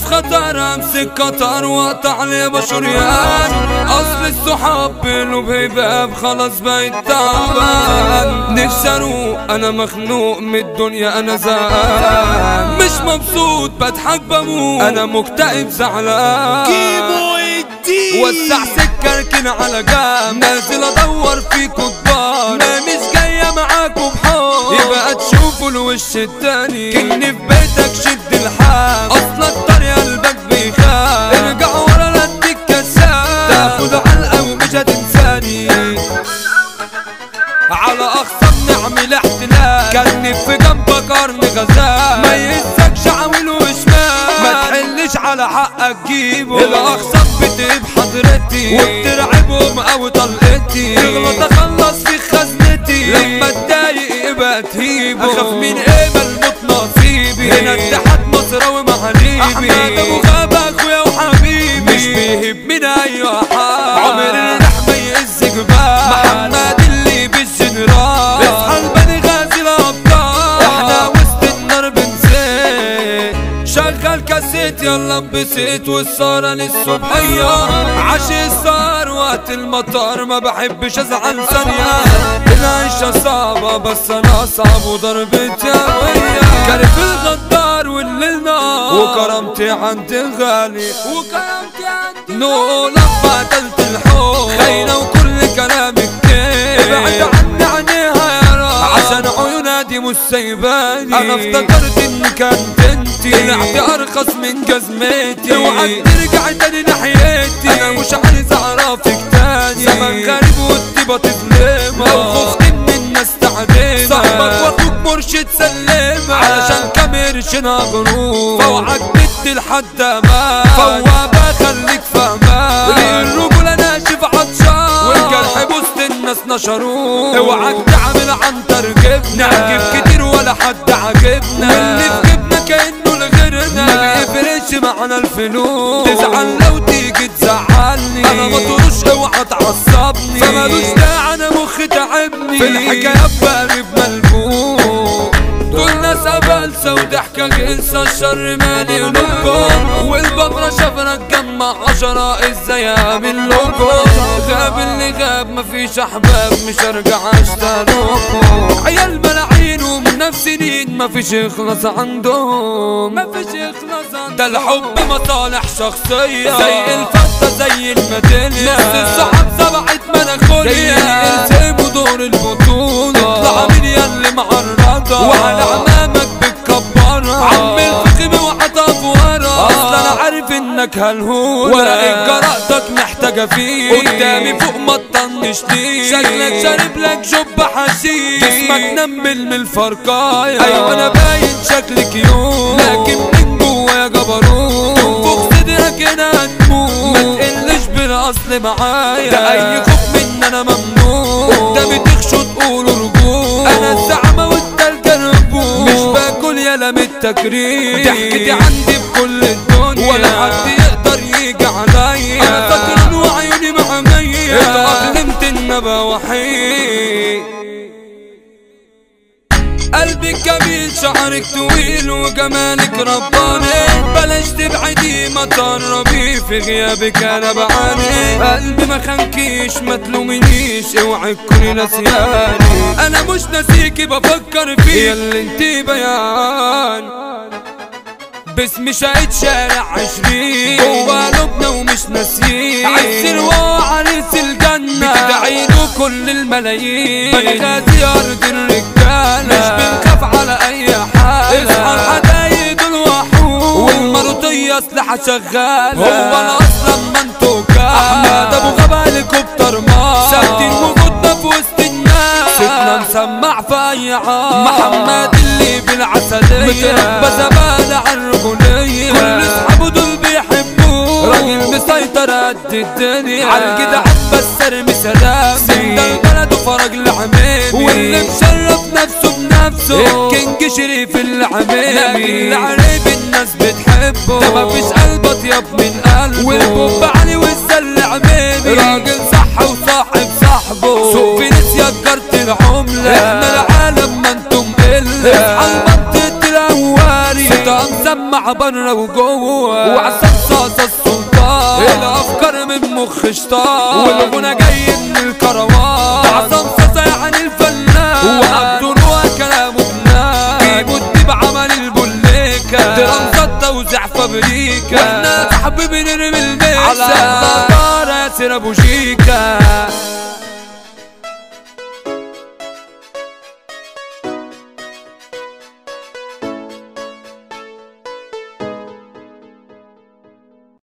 خطر امسك قطر واقطع لي بشريان اصل الصحاب بينه بهباب خلاص بقيت تعبان نفسي اروق انا مخنوق من الدنيا انا زهقان مش مبسوط بضحك بموت انا مكتئب زعلان كيمو الدين وسع سكة اركن على جنب نازل ادور فيكوا كبار ما مش جاية معاكوا بحار يبقى تشوفوا الوش التاني كني في بيتك شد الحال اصلك طري قلبك بيخاف ارجع ورا لا اديك كساب تاخد علقة ومش هتنساني على اخصم نعمل احتلال كان في جنبك قرن غزال ما يهزكش عويل وشمال ما تحلش على حقك جيبه الاخصم بتجيب حضرتي وبترعبهم او طلقتي تغلط اخلص في خزنتي لما اتضايق يبقى تهيبه اخاف من ايه ملموت نصيبي هنا اتحاد مصراوي محليبي احمد ابو غابة اخويا وحبيبي مش بيهب من اي حال عمر الريح ما يهز جبال محمد اللي بالجنرال اصحى البني غازي الابطال احنا وسط النار بنزيد شغل كاسيت يلا انبسط والسهرة للصبحية عشي السهر وقت المطار ما بحبش ازعل ثانية العيشة صعبة بس انا اصعب وضربتي قوية كارف الغدار والليل نار وكرامتي عندي غالي وكرامتي عندي نو لما قتلت الحب خاينة وكل كلامك كيف ابعد عني عينيها يا رب عشان عيونها دي مش سايباني انا افتكرت ان كانت انتي طلعت ارخص من جزمتي اوعى ترجعي تاني ناحيتي انا مش عايز اعرفك تاني زمن غريب والطيبة تظلمها لو خفت من الناس تعدينا صاحبك واخوك مرشد سلمها علشان كاميرشن غروب فوعك بنت لحد ما فوابة خليك فاهمان الرجولة ناشف عطشان والجرح بوسط الناس نشروه اوعك تعمل عنتر جبنا نعجب كتير ولا حد عاجبنا واللي في جبنا كأنه لغيرنا ما بيفرقش معانا الفلوس تزعل لو تيجي تزعلني انا مطروش اوعى تعصبني فمالوش داعي انا مخي تعبني في الحكايات بقلب ملبوس دول ناس قبلسة وضحكة جنسة الشر مالي قلوبكم والبقرة شافنا اتجمع عشرة ازاي اعمل لكم غاب اللي غاب مفيش احباب مش ارجع اشتركم عيال ملاعين ومن نفس سنين مفيش يخلص عندهم مفيش يخلص عندهم ده الحب مصالح شخصية زي الفتة زي الميدالية نص الصحاب سبعت مناخوليا التزموا دور البطولة اطلع من ياللي معرضة وعلى عمامك بتكبرها عم الفخم وحطها ورا اصلا انا عارف انك هالهول ورقة جرأتك محتاجة فيه قدامي فوق ما تطنشتيش شكلك شارب لك جب حشيش جسمك نمل من الفرقاية ايوه انا باين شكلي كيوت لكن من جوايا جبروت فوق صدرك هنا هتموت ما تقلش بالاصل معايا ده اي خوف من انا ممنوع قدامي تخشوا تقولوا رجوع انا الزعمة وانت الكربوع مش باكل يالا من التكريم ضحكتي عندي بكل الدنيا ولا حد يقدر يجي عليا انا سكران وعيوني محمية اتأقلمت ان ابقى وحيد قلبك جميل شعرك طويل وجمالك رباني بلاش تبعدي ما تقربي في غيابك انا بعاني قلبي ما خانكيش ما تلومنيش اوعي تكوني نسياني انا مش ناسيكي بفكر فيك يا اللي انتي بيان باسم شاهد شارع عشرين جوا قلوبنا ومش ناسيين عز وعريس الجنة بتدعي له كل الملايين بنغازي أرض الرجالة مش بنخاف على أي حال اصحى الحدايد الوحوش والمرضية أسلحة شغالة هو أنا أصلا ما انتو أحمد أبو غابة هليكوبتر مار ثابتين وجودنا في وسط الناس ستنا مسمع في أي عام محمد اللي بالعسلية متربى زبالة على الرجولية كل اصحابه دول بيحبوه راجل مسيطر قد الدنيا على الجدع بس ارمي سلام سند البلد وفرج العميد واللي مشرف نفسه بنفسه الكينج شريف العميد لكن العريب الناس بتحبه ده مفيش قلب اطيب من قلبه والبوب علي والزل عميدي راجل صح وصاحب صاحبه سوق في ناس يجرت العملة احنا العالم ما انتم قلة اصحى منطقة الاواري ستة مسمع بره وجوه وعصام صاصة السلطان الافكار من مخ شطان والغنى جاي من الكروان عصام صاصة يعني الفنان وعبده نوع كلامه بنان جيبوا الدب عمل البوليكا درامزات توزيع فابريكا واحنا صاحبي بنرمي الميسا على النضارة ياسر ابو شيكا